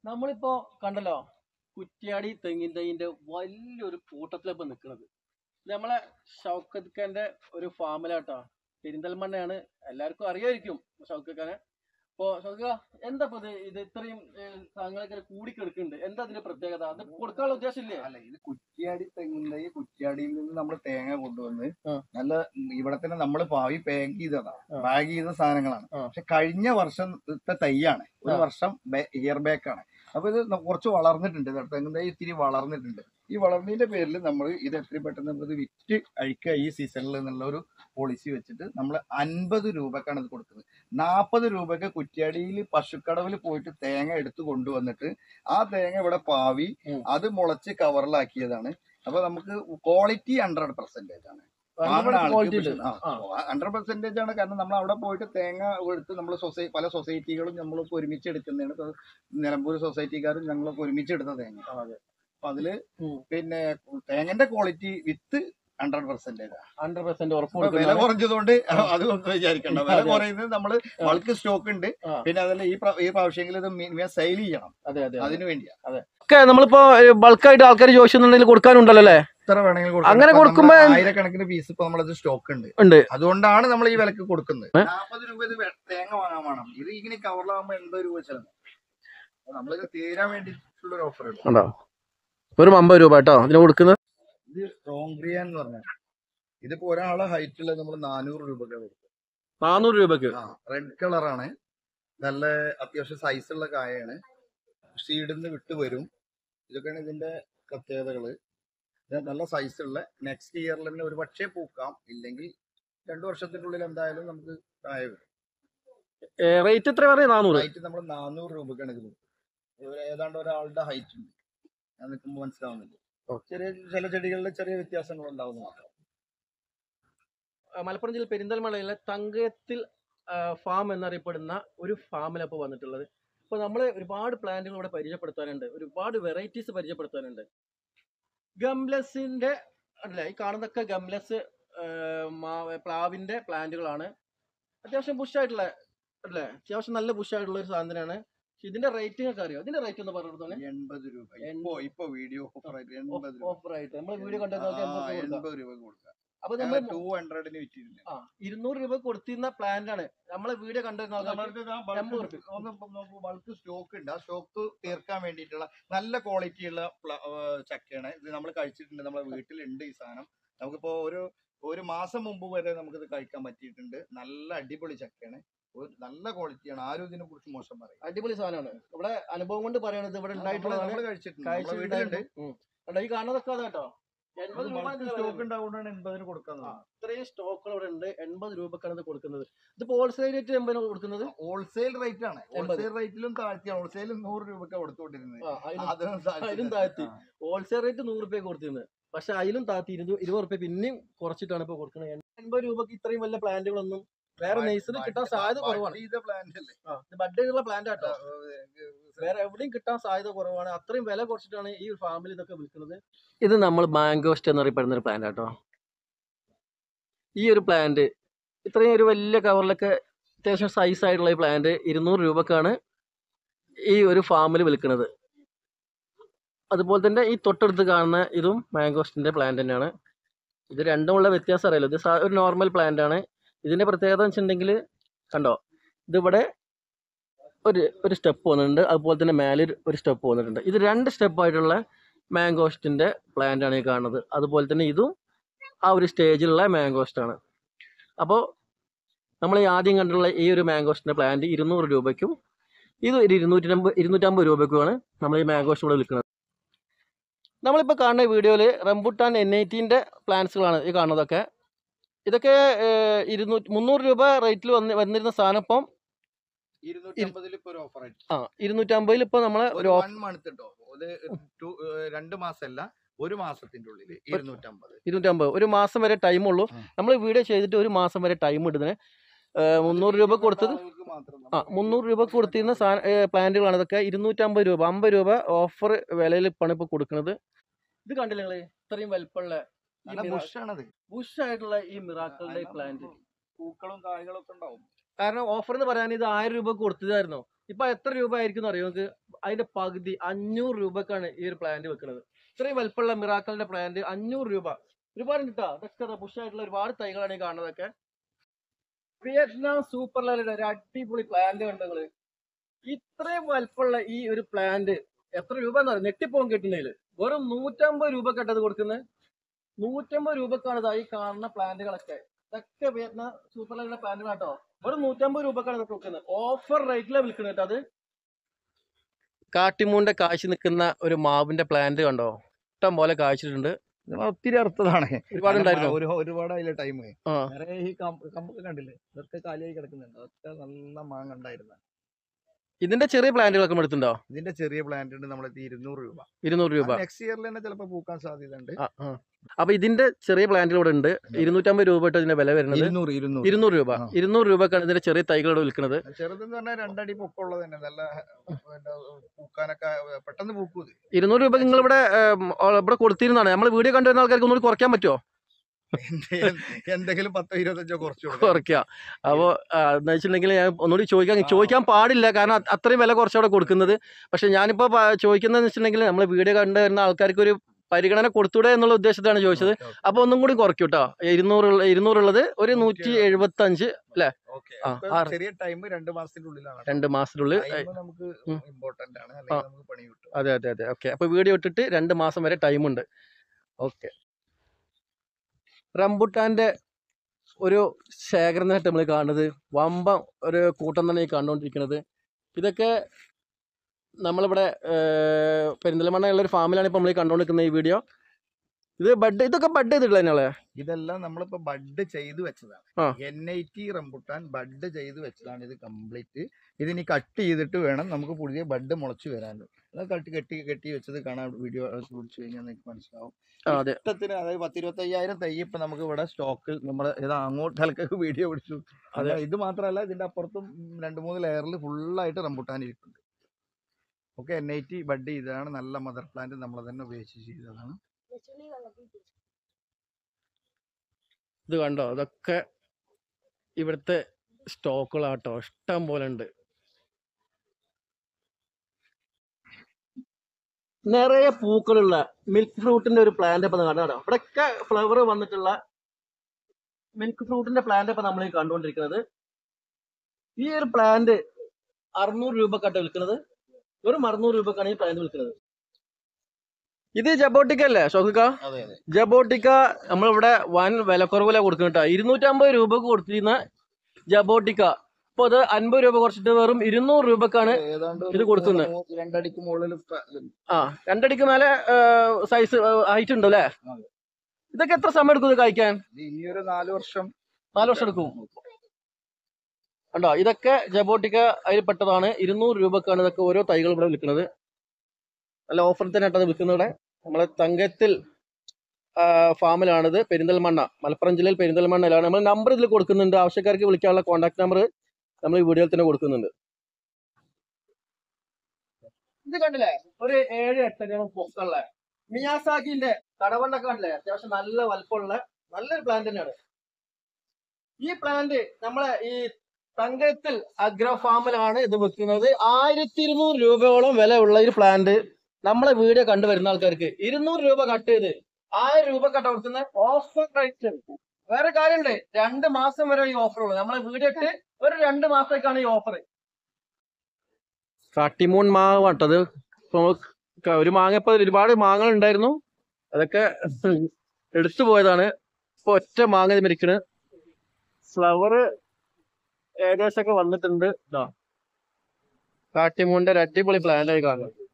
നമ്മളിപ്പോ കണ്ടല്ലോ കുറ്റ്യാടി തെങ്ങിൻ തൈന്റെ വലിയൊരു കൂട്ടത്തിലിപ്പോ നിൽക്കുന്നത് നമ്മളെ ഷൗക്കത്ത് ഖാന്റെ ഒരു ഫാമിലാട്ടോ പെരിന്തൽമണ്ണയാണ് എല്ലാവർക്കും അറിയായിരിക്കും ഷൗക്കത്ത് ഖാനെ അപ്പോ ഷൗക്ക എന്താ ഇപ്പൊ ഇത് ഇത് ഇത്രയും സാധനങ്ങളൊക്കെ കൂടിക്കിടക്കുന്നുണ്ട് എന്താ അതിന്റെ പ്രത്യേകത അത് കൊടുക്കാനുള്ള ഉദ്ദേശം ഇല്ലേ അല്ല ഇത് കുറ്റ്യാടി തെങ്ങിന്റെ കുറ്റ്യാടിയിൽ നിന്ന് നമ്മൾ തേങ്ങ കൊണ്ടുവന്ന് ആ. നല്ല ഇവിടെ തന്നെ നമ്മൾ പാവി പാക്ക് ചെയ്തതാണ് ആ. പാക്ക് ചെയ്ത സാധനങ്ങളാണ് ആ. പക്ഷെ കഴിഞ്ഞ വർഷത്തെ തൈയാണ് ഒരു ആ. വർഷം ഇയർ ബാക്ക് ആണ് അപ്പൊ ഇത് ന- കുറച്ച് വളർന്നിട്ടുണ്ട് ഇത് തെങ്ങിൻ തൈ ഇത്തിരി വളർന്നിട്ടുണ്ട് ഈ വളർന്നതിന്റെ പേരിൽ നമ്മൾ ഇത് എത്രയും പെട്ടെന്ന് നമ്മൾ ഇത് വിറ്റ് അഴിക്കുക ഈ സീസണിൽ എന്നുള്ള ഒരു പോളിസി വെച്ചിട്ട് നമ്മൾ അൻപത് രൂപക്കാണ് ഇത് കൊടുക്കുന്നത് നാൽപ്പത് രൂപക്ക് കുറ്റ്യാടിയിൽ പശുക്കടവിൽ പോയിട്ട് തേങ്ങ എടുത്തു കൊണ്ടുവന്നിട്ട് ആ തേങ്ങ ഇവിടെ പാവി ഉം. അത് മുളച്ച് കവറിലാക്കിയതാണ് അപ്പൊ നമുക്ക് ക്വാളിറ്റി ഹൺഡ്രഡ് പെർസെന്റേജ് ആണ് ക്വാളിറ്റി ഉണ്ട് ആ. ഹൺഡ്രഡ് പെർസെന്റേജ് ആണ് കാരണം നമ്മൾ അവിടെ പോയിട്ട് തേങ്ങ എടുത്ത് നമ്മൾ സൊസൈ പല സൊസൈറ്റികളും നമ്മളിപ്പോ ഒരുമിച്ച് എടുക്കുന്നതാണ് ഇപ്പൊ നിലമ്പൂർ സൊസൈറ്റിക്കാരും ഞങ്ങളൊക്കെ ഒരുമിച്ച് എടുത്ത തേങ്ങ ആ, അതെ. അപ്പൊ അതില് ഉം. പിന്നെ തേങ്ങന്റെ ക്വാളിറ്റി വിത്ത് ഹൺഡ്രഡ് പെർസെന്റേജ് ഹൺഡ്രഡ് പെർസെന്റ് ഉറപ്പ് വില കൊടുക്കുന്നത് കുറഞ്ഞതുകൊണ്ട് അതൊന്നും വിചാരിക്കണ്ട വില അതെ. കുറയുന്നത് നമ്മള് ബൾക്ക് സ്റ്റോക്ക് ഉണ്ട് ആ. പിന്നെ അതല്ല ഈ പ്രാ- ഈ പ്രാവശ്യമെങ്കിലും ഇത് മിനിമം സെയിൽ ചെയ്യണം അതെ അതെ അതിനു വേണ്ടിയാ ഒക്കെ നമ്മളിപ്പോ ബൾക്കായിട്ട് ആൾക്കാർ ചോദിച്ചിട്ടുണ്ടെങ്കിൽ കൊടുക്കാനുണ്ടല്ലോ അല്ലേ എത്ര വേണമെങ്കിലും കൊടുക്കാം. അങ്ങനെ ഇപ്പൊ കൊടുക്കുമ്പോ നമ്മള് ആയിരക്കണക്കിന് പീസ് ഇപ്പൊ നമ്മളത് സ്റ്റോക്ക് ഉണ്ട് ഉണ്ട് അതുകൊണ്ടാണ് നമ്മൾ ഈ വിലക്ക് കൊടുക്കുന്നത് ഏ? നാൽപ്പത് രൂപ ഇത് വെ- തേങ്ങ വാങ്ങാൻ വേണം ഇത് ഇങ്ങനെ കവറിലാകുമ്പോ എൺപത് രൂപ ചെലവ് അപ്പൊ നമ്മളിത് തീരാൻ വേണ്ടിയിട്ടുള്ള ഒരു ഓഫർ ഉണ്ട് ഉണ്ടോ വെറും അമ്പത് രൂപ കേട്ടോ ഇതിന് കൊടുക്കുന്നത് ഇത് റോങ്ക്രിയ എന്ന് പറഞ്ഞാൽ ഇതിപ്പോ ഒരാളെ ഹൈറ്റ് ഉള്ളത് നമ്മൾ നാനൂറ് രൂപയ്ക്ക് കൊടുക്കും നാനൂറ് രൂപക്ക് ആ റെഡ് കളറാണ് നല്ല അത്യാവശ്യം സൈസുള്ള കായാണ് സീഡിൽ നിന്ന് വിട്ട് വരും ഇതൊക്കെയാണ് ഇതിന്റെ പ്രത്യേകതകള് ഇത് നല്ല സൈസുള്ള നെക്സ്റ്റ് ഇയറിൽ തന്നെ ഒരു പക്ഷേ പൂക്കാം ഇല്ലെങ്കിൽ രണ്ടു വർഷത്തിനുള്ളിൽ എന്തായാലും നമുക്ക് കായ വരും റേറ്റ് എത്ര പറയുക നാനൂറ് ഹൈറ്റ് നമ്മൾ നാനൂറ് രൂപക്കാണ് ഇത് കൊടുക്കുന്നത് ഇത് ഏതാണ്ട് ഒരാളുടെ ഹൈറ്റ് ഉണ്ട് ഞാൻ നിൽക്കുമ്പോൾ മനസ്സിലാവുന്നില്ല ചെറിയ ചില ചെടികളിൽ ചെറിയ വ്യത്യാസങ്ങൾ ഉണ്ടാവുന്നു മാത്രം ആ, മലപ്പുറം ജില്ല പെരിന്തൽമണ്ണയിലെ തങ്കയത്തിൽ ഫാം എന്നറിയപ്പെടുന്ന ഒരു ഫാമിലാണ് വന്നിട്ടുള്ളത് അപ്പോൾ നമ്മൾ ഒരുപാട് പ്ലാന്റുകൾ ഇവിടെ പരിചയപ്പെടുത്താനുണ്ട് ഒരുപാട് വെറൈറ്റീസ് പരിചയപ്പെടുത്താനുണ്ട് ഗംലസിന്റെ അല്ല ഈ കാണുന്നതൊക്കെ ഗംലസ് പ്ലാവിന്റെ പ്ലാന്റുകളാണ് അത്യാവശ്യം ബുഷായിട്ടുള്ള അല്ലേ അത്യാവശ്യം നല്ല ബുഷായിട്ടുള്ള ഒരു സാധനമാണ് പക്ഷെ ഇതിന്റെ റേറ്റിംഗ് ഒക്കെ അറിയോ ഇതിന്റെ റേറ്റ് ഒന്ന് പറഞ്ഞു എൺപത് രൂപ ഇപ്പോ ഇപ്പൊ വീഡിയോ ഓഫർ ആയിട്ട് എൺപത് രൂപ ഓഫർ ആയിട്ട് നമ്മൾ വീഡിയോ കണ്ടത് ആ, എൺപത് രൂപ കൊടുക്കാം അപ്പൊ നമ്മൾ ടു ഹൺഡ്രഡിന് വിറ്റിരുന്നു ആ ഇരുന്നൂറ് രൂപ കൊടുത്തിരുന്ന പ്ലാന്റ് ആണ് നമ്മളെ വീഡിയോ കണ്ടിരുന്ന ആൾക്കാർക്ക് എൺപത് റുപ്യ. ബൾക്ക് സ്റ്റോക്ക് ഉണ്ട് ആ സ്റ്റോക്ക് തീർക്കാൻ വേണ്ടിയിട്ടുള്ള നല്ല ക്വാളിറ്റി ഉള്ള പ്ല- ആ, ചക്കയാണ് ഇത് നമ്മൾ കഴിച്ചിട്ടുണ്ട് നമ്മുടെ വീട്ടിലുണ്ട് ഈ സാധനം നമുക്കിപ്പോ ഒരു ഒരു മാസം മുമ്പ് വരെ നമുക്കിത് കഴിക്കാൻ പറ്റിയിട്ടുണ്ട് നല്ല അടിപൊളി ചക്കയാണ് ഒരു നല്ല ക്വാളിറ്റിയാണ് ആരും ഇതിനെ കുറിച്ച് മോശം പറയും അടിപൊളി സാധനമാണ് ഇവിടെ അനുഭവം കൊണ്ട് പറയണത് ഇവിടെ ഉണ്ടായിട്ടുള്ളതാണ് നമ്മൾ കഴിച്ചിട്ടുണ്ട് നമ്മുടെ വീട്ടിലുണ്ട് കഴിച്ചിട്ടുണ്ടായിരുന്നു. ഉം. കണ്ടോ, ഈ കാണുന്നതൊക്കെ അതാ കേട്ടോ എൺപത് രൂപ സ്റ്റോക്ക് ഉണ്ടാവുകൊണ്ടാണ് എൺപതിന് കൊടുക്കാൻ ആ, ഇത്രയും സ്റ്റോക്കുകൾ ഇവിടെ ഉണ്ട് എൺപത് രൂപക്കാണ് ഇത് കൊടുക്കുന്നത് ഇത് ഹോൾസെയിൽ റേറ്റ് എൺപതിന് കൊടുക്കുന്നത് ഹോൾസെയിൽ റേറ്റ് ആണ് എൺപത്. ഹോൾസെയിൽ റേറ്റിലും താഴ്ത്തിയാണ് ഹോൾസെയിൽ നൂറ് രൂപയ്ക്ക് കൊടുത്തുകൊണ്ടിരുന്നത് ആ, അതിലും- അതിനും അതിലും താഴ്ത്തി. ഹോൾസെയിൽ റേറ്റ് നൂറ് രൂപ കൊടുത്തിരുന്നത് പക്ഷെ അതിലും താത്തി ഇരുപത് ഇരുപത് റുപ്യ പിന്നെയും കുറച്ചിട്ടാണ് ഇപ്പൊ കൊടുക്കുന്നത് എൺപത് രൂപക്ക് ഇത്രയും വലിയ പ്ലാന്റുകളൊന്നും വേറെ നഴ്സറി കിട്ടാൻ സാധ്യത കുറവാണ് പ്ലാന്റ് അല്ലേ ആ, ഇത് ബഡ് ചെയ്തുള്ള പ്ലാന്റ് ആട്ടോ വേറെ എവിടെയും കിട്ടാൻ സാധ്യത കുറവാണ് അത്രയും വില കുറച്ചിട്ടാണ് ഈ ഫാമിൽ ഇതൊക്കെ വിൽക്കുന്നത് ഇത് നമ്മൾ മാംഗോസ്റ്റ് എന്നറിയപ്പെടുന്ന ഒരു പ്ലാന്റ് ആട്ടോ ഈ ഒരു പ്ലാന്റ് ഇത്രയും ഒരു വലിയ കവറിലൊക്കെ അത്യാവശ്യം സൈസ് ആയിട്ടുള്ള ഈ പ്ലാന്റ് ഇരുന്നൂറ് രൂപക്കാണ് ഈ ഒരു ഫാമിൽ വിൽക്കുന്നത് അതുപോലെ തന്നെ ഈ തൊട്ടടുത്ത് കാണുന്ന ഇതും മാംഗോസ്റ്റിന്റെ പ്ലാന്റ് തന്നെയാണ് ഇത് രണ്ടുമുള്ള വ്യത്യാസം അറിയാലോ ഇത് സാ- ഒരു നോർമൽ പ്ലാന്റ് ആണ് ഇതിന്റെ പ്രത്യേകത എന്ന് വെച്ചിട്ടുണ്ടെങ്കിൽ കണ്ടോ ഇതിവിടെ ഒരു ഒരു സ്റ്റെപ്പ് വന്നിട്ടുണ്ട് അതുപോലെ തന്നെ മേലെ ഒരു- ഒരു സ്റ്റെപ്പ് വന്നിട്ടുണ്ട് ഇത് രണ്ട് സ്റ്റെപ്പ് ആയിട്ടുള്ള മാംഗോസ്റ്റിന്റെ പ്ലാന്റ് ആണ് ഈ കാണുന്നത് അതുപോലെ തന്നെ ഇതും ആ ഒരു സ്റ്റേജിലുള്ള മാംഗോസ്റ്റ് ആണ് അപ്പോൾ നമ്മൾ ഈ ആദ്യം കണ്ടുള്ള ഈ ഒരു മാംഗോസ്റ്റിന്റെ പ്ലാന്റ് ഇരുന്നൂറ് രൂപയ്ക്കും ഇത് ഒരു ഇരുന്നൂറ്റമ്പത് ഇരുന്നൂറ്റമ്പത് രൂപയ്ക്കുമാണ് നമ്മൾ ഈ മാംഗോസ്റ്റ് ഇവിടെ വിൽക്കുന്നത് നമ്മളിപ്പോൾ കാണുന്ന വീഡിയോയിൽ റംബുട്ടാൻ എൻ ഐറ്റീൻ്റെ പ്ലാന്റ്സുകളാണ് ഈ കാണുന്നതൊക്കെ ഇതൊക്കെ ഇരുന്നൂറ്റി മുന്നൂറ് രൂപ റേറ്റിൽ വന്ന് വന്നിരുന്ന സാധനം ഇപ്പം ഇരുന്നൂറ്റമ്പതിൽ ഇപ്പൊ ഒരു ഓഫർ ആയിട്ട് ആ ഇരുന്നൂറ്റമ്പതിൽ ഇപ്പോൾ നമ്മൾ ഒരു ഒരു ഓഫ് വൺ മന്ത് ഉണ്ടോ അത് two- ഏഹ് രണ്ട് മാസമല്ല ഒരു മാസത്തിന്റെ ഉള്ളിൽ ഇരുന്നൂറ്റമ്പത് ഇരുന്നൂറ്റമ്പത് ഒരു മാസം വരെ ടൈം ഉള്ളൂ ഉം. നമ്മൾ വീഡിയോ ചെയ്തിട്ട് ഒരു മാസം വരെ ടൈം ഇടുന്നതിന് മുന്നൂറ് രൂപ കൊടുത്തത് ആളുകൾക്ക് മാത്രം ആ മുന്നൂറ് രൂപ കൊടുത്തിരുന്ന സാധന പ്ലാന്റുകളാണ് ഇതൊക്കെ ഇരുന്നൂറ്റമ്പത് രൂപ അമ്പത് രൂപ ഓഫർ വിലയിൽ ഇപ്പാണ് ഇപ്പോൾ കൊടുക്കുന്നത് ഇത് കണ്ടില്ല നിങ്ങൾ ഇത്രയും വലിപ്പമുള്ള നല്ല ബുഷാണത് ബുഷ് ആയിട്ടുള്ള ഈ മിറാക്കളുടെ പ്ലാന്റ് പൂക്കളും കായ്കളും ഒക്കെ ഉണ്ടാവും കാരണം ഓഫർ എന്ന് പറയാൻ ഇത് ആയിരം രൂപ കൊടുത്തതായിരുന്നു ഇപ്പൊ എത്ര രൂപ ആയിരിക്കും അറിയോ നിങ്ങൾക്ക് അതിന്റെ പകുതി അഞ്ഞൂറ് രൂപക്കാണ് ഈ ഒരു പ്ലാന്റ് വെക്കുന്നത് ഇത്രയും വലിപ്പമുള്ള മിറാക്കളുടെ പ്ലാന്റ് അഞ്ഞൂറ് രൂപ ഒരുപാട് കിട്ടാ അതൊക്കെ പുഷായിട്ടുള്ള ഒരുപാട് തൈകളാണ് ഈ കാണുന്നതൊക്കെ വിയറ്റ്നാം സൂപ്പർ ലാലിയുടെ ഒരു അടിപൊളി പ്ലാന്റ് കണ്ടങ്ങള് ഇത്രയും വലിപ്പമുള്ള ഈ ഒരു പ്ലാന്റ് എത്ര രൂപ എന്ന് പറയും നെട്ടിപ്പോകാൻ കിട്ടുന്നതിൽ വെറും നൂറ്റമ്പത് രൂപ കെട്ടത് കൊടുക്കുന്നത് നൂറ്റമ്പത് രൂപക്കാണ് ഇതാ ഈ കാണുന്ന പ്ലാന്റുകളൊക്കെ ഇതൊക്കെ വിയറ്റ്നാം സൂപ്പർ ലാലിയുടെ പ്ലാന്റുകൾ കേട്ടോ വെറും നൂറ്റമ്പത് രൂപക്കാണ് ഇതൊക്കെ കൊടുക്കുന്നത് ഓഫർ റേറ്റിലാണ് വിൽക്കുന്നത് കേട്ടോ അത് കാട്ടിമൂന്റെ കാശ് നിൽക്കുന്ന ഒരു മാവിന്റെ പ്ലാന്റ് കണ്ടോ ഇഷ്ടം പോലെ കായ്ച്ചിട്ടുണ്ട് ഇത് ഒത്തിരി അർത്ഥതാണ് ഒരുപാട് ഉണ്ടായിരുന്നു ഒരു ഒരുപാട് അതിലെ ടൈം ആ വേറെ ഈ കമ്പ് കമ്പൊക്കെ കണ്ടില്ലേ ഇതൊക്കെ കാലിയായി കിടക്കുന്നുണ്ട് അതൊക്കെ നല്ല മാങ്ങ ഉണ്ടായിരുന്നു ഇതിന്റെ ചെറിയ പ്ലാന്റുകളൊക്കെ എടുത്തിട്ടുണ്ടോ ഇതിന്റെ ചെറിയ പ്ലാന്റ് നമ്മളെത്തി ഇരുന്നൂറ് രൂപ ഇരുന്നൂറ് രൂപ നെക്സ്റ്റ് ഇയറിൽ തന്നെ ചിലപ്പോൾ പൂക്കാൻ സാധ്യത ഉണ്ട് ആ, ആ. അപ്പൊ ഇതിന്റെ ചെറിയ പ്ലാന്റുകൾ ഇവിടെ ഉണ്ട് ഇരുന്നൂറ്റമ്പത് രൂപ തൊട്ട് ഇതിന്റെ വില വരുന്നത് ഇരുന്നൂറ് ഇരുന്നൂറ് ഇരുന്നൂറ് രൂപ ആ. ഇരുന്നൂറ് രൂപക്കാണ് ഇതിന്റെ ചെറിയ തൈകളോട് വിൽക്കുന്നത് ചെറുതെന്ന് പറഞ്ഞാൽ രണ്ടടി പൊക്കമുള്ളത് തന്നെ നല്ല പിന്നെ പൂക്കാനൊക്കെ പെട്ടെന്ന് പൂക്കും ഇത് ഇരുന്നൂറ് രൂപ നിങ്ങൾ ഇവിടെ ഏം, ഓ, ഇവിടെ കൊടുത്തിരുന്നാണ് നമ്മൾ വീഡിയോ കണ്ടുവരുന്ന ആൾക്കാർക്ക് ഒന്നുകൂടി കുറയ്ക്കാൻ പറ്റുമോ എന്തെ- എന്തെങ്കിലും പത്തോ ഇരുപത്തഞ്ചോ കുറച്ച് കൊടുക്കാം കുറയ്ക്കാം അപ്പോൾ എന്ന് വെച്ചിട്ടുണ്ടെങ്കിൽ ഞാൻ ഒന്നുകൂടി ചോദിക്കാൻ ചോദിക്കാൻ പാടില്ല കാരണം അത് അത്രയും വില കുറച്ചവിടെ കൊടുക്കുന്നത് പക്ഷെ ഞാനിപ്പോൾ ചോദിക്കുന്നതെന്ന് വെച്ചിട്ടുണ്ടെങ്കിൽ നമ്മൾ വീഡിയോ കണ്ടുവരുന്ന ആൾക്കാർക്ക് ഒരു പരിഗണന കൊടുത്തൂടെ എന്നുള്ള ഉദ്ദേശത്തിലാണ് ചോദിച്ചത് ഓക്കേ, ഓക്കേ. അപ്പൊ ഒന്നും കൂടി കുറയ്ക്കും കേട്ടോ ഇരുന്നൂറുള്ള ഇരുന്നൂറുള്ളത് ഒരു നൂറ്റി എഴുപത്തി അഞ്ച് ഓക്കേ. ആ, ഇപ്പൊ ആറ്. ചെറിയ ടൈം രണ്ട് മാസത്തിന്റെ ഉള്ളിലാണ് രണ്ട് മാസത്തിനുള്ളിൽ ടൈം നമുക്ക് ഉം. ഇമ്പോർട്ടന്റ് ആണ് അല്ലെങ്കിൽ നമുക്ക് പണി കിട്ടും അതെ അതെ അതെ ഓക്കെ അപ്പൊ വീഡിയോ ഇട്ടിട്ട് രണ്ട് മാസം വരെ ടൈമുണ്ട് ഓക്കെ റംബുട്ടാന്റെ ഒരു ശേഖരണമായിട്ട് നമ്മൾ കാണുന്നത് വമ്പ ഒരു കൂട്ടം തന്നെ ഈ കണ്ടുകൊണ്ടിരിക്കുന്നത് ഇതൊക്കെ നമ്മളിവിടെ ഏർ, പെരിന്തൽമണ്ണ ഉള്ള ഒരു ഫാമിലാണ് ഇപ്പൊ നമ്മൾ ഈ കണ്ടുകൊണ്ടിരിക്കുന്ന ഈ വീഡിയോ ഇത് ബഡ് ഇതൊക്കെ ബഡ് ചെയ്തിട്ടുള്ള തന്നെയല്ലേ ഇതെല്ലാം നമ്മളിപ്പോ ബഡ് ചെയ്ത് ആ. വെച്ചതാണ് N I T rambutan bud ചെയ്ത് വെച്ചതാണ് ഇത് കംപ്ലീറ്റ് ഇതിനി കട്ട് ചെയ്തിട്ട് വേണം നമുക്ക് പുതിയ ബഡ് മുളച്ചു വരാൻ അത് കട്ട് കെട്ടി കെട്ടി വെച്ചത് കാണാൻ വീഡിയോ പിടിച്ചു കഴിഞ്ഞാൽ നിങ്ങൾക്ക് മനസ്സിലാവും ആ, അതെ ഇഷ്ടത്തിന് അതായത് പത്തിരുപത്തി അയ്യായിരം തൈ ഇപ്പൊ നമുക്ക് ഇവിടെ സ്റ്റോക്ക് നമ്മൾ ഇത് അങ്ങോട്ടേക്ക് വീഡിയോ പിടിച്ചു അതെ ഇത് മാത്രമല്ല ഇതിന്റെ അപ്പുറത്തും ഉം, രണ്ട് മൂന്ന് ലെയറിൽ ഫുള്ളായിട്ട് റംബുട്ടാൻ ഇരിക്കുന്നുണ്ട് okay N I T bud ചെയ്തതാണ് നല്ല മദർ പ്ലാന്റ് നമ്മൾ തന്നെ ഉപയോഗിച്ച് ചെയ്തതാണ് ഇത് കണ്ടോ ഇതൊക്കെ ഇവിടുത്തെ സ്റ്റോക്കുകളാട്ടോ ഇഷ്ടം പോലെ ഉണ്ട് നിറയെ പൂക്കളുള്ള മിൽക്ക് ഫ്രൂട്ടിന്റെ ഒരു പ്ലാന്റ് ഇപ്പൊ കണ്ടോ ഇവിടെയൊക്കെ ഫ്ലവർ വന്നിട്ടുള്ള മിൽക്ക് ഫ്രൂട്ടിന്റെ പ്ലാന്റ് ഇപ്പൊ നമ്മൾ ഈ കണ്ടുകൊണ്ടിരിക്കുന്നത് ഈ ഒരു പ്ലാന്റ് അറുന്നൂറ് രൂപക്കാട്ട് വിൽക്കുന്നത് വെറും അറുന്നൂറ് രൂപക്കാണ് ഈ പ്ലാന്റ് വിൽക്കുന്നത് ഇത് ജബോട്ടിക്ക അല്ലേ ഷോക്കിക്ക അതെ അതെ ജബോട്ടിക്ക നമ്മളിവിടെ വൻ വിലക്കുറവില കൊടുക്കുന്നുട്ടാ ഇരുന്നൂറ്റമ്പത് രൂപക്ക് കൊടുത്തിരുന്ന ജബോട്ടിക്ക ഇപ്പൊ അത് അൻപത് രൂപ കുറച്ചിട്ട് വെറും ഇരുന്നൂറ് രൂപക്കാണ് ഏതാണ്ട് ഇത് കൊടുക്കുന്നത്. മൂന്ന് രണ്ടടിക്ക് മുകളിൽ ആ രണ്ടടിക്ക് മേലെ സൈസ് ഹൈറ്റ് ഉണ്ട് അല്ലേ അതെ. ഇതൊക്കെ എത്ര സമയം എടുക്കും ഇത് കഴിക്കാൻ ഇനി ഒരു നാല് വർഷം നാല് വർഷം എടുക്കും കണ്ടോ ഇതൊക്കെ ജബോട്ടിക്ക അതിൽ പെട്ടതാണ് ഇരുന്നൂറ് രൂപക്കാണ് ഇതൊക്കെ ഓരോ തൈകൾ ഇവിടെ വിൽക്കുന്നത് നല്ല ഓഫറിൽ തന്നെ അത് വിൽക്കുന്നത് ഇവിടെ നമ്മളെ തങ്കത്തിൽ ആ, ഫാമിലാണിത് പെരിന്തൽമണ്ണ മലപ്പുറം ജില്ലയിൽ പെരിന്തൽമണ്ണയിലാണ് നമ്മൾ നമ്പർ ഇതിൽ കൊടുക്കുന്നുണ്ട് ആവശ്യക്കാർക്ക് വിളിക്കാനുള്ള കോൺടാക്ട് നമ്പർ നമ്മൾ ഈ വീഡിയോയിൽ തന്നെ കൊടുക്കുന്നുണ്ട് ഇത് കണ്ടില്ലേ ഒരു ഏഴ് എട്ടരയോളം പൊക്കമുള്ള മിയാസാക്കിന്റെ കടവണ്ണൊക്കെ കണ്ടില്ലേ അത്യാവശ്യം നല്ല വലുപ്പമുള്ള നല്ലൊരു പ്ലാന്റ് തന്നെയാണ് ഈ പ്ലാന്റ് നമ്മളെ ഈ തങ്കത്തിൽ അഗ്രോ ഫാമിലാണ് ഇത് വെക്കുന്നത് ആയിരത്തി ഇരുന്നൂറ് രൂപയോളം വില ഉള്ള ഒരു പ്ലാന്റ് നമ്മളെ വീഡിയോ കണ്ടുവരുന്ന ആൾക്കാർക്ക് ഇരുന്നൂറ് രൂപ കട്ട് ചെയ്ത് ആയിരം രൂപ കട്ട് കൊടുക്കുന്ന ഓഫർ റേറ്റ് വേറെ കാര്യമുണ്ട് രണ്ട് മാസം വരെ ഈ ഓഫർ ഉള്ളൂ നമ്മളെ വീഡിയോ ഇട്ട് ഒരു രണ്ട് മാസത്തേക്കാണ് ഈ ഓഫർ കട്ടിമൂൺ മാങ്ങ കേട്ടത് ഇപ്പൊ ക- ഒരു മാങ്ങ ഇപ്പൊ ഒരുപാട് മാങ്ങകൾ ഉണ്ടായിരുന്നു അതൊക്കെ എടുത്തു പോയതാണ് ഇപ്പൊ ഒറ്റ മാങ്ങ മരിക്കണ് ഫ്ലവർ ഏകദേശം ഒക്കെ വന്നിട്ടുണ്ട് ഇതാ കാട്ടിമൂണിന്റെ ഒരു അടിപൊളി പ്ലാന്റ് ആയി കാണുന്നത്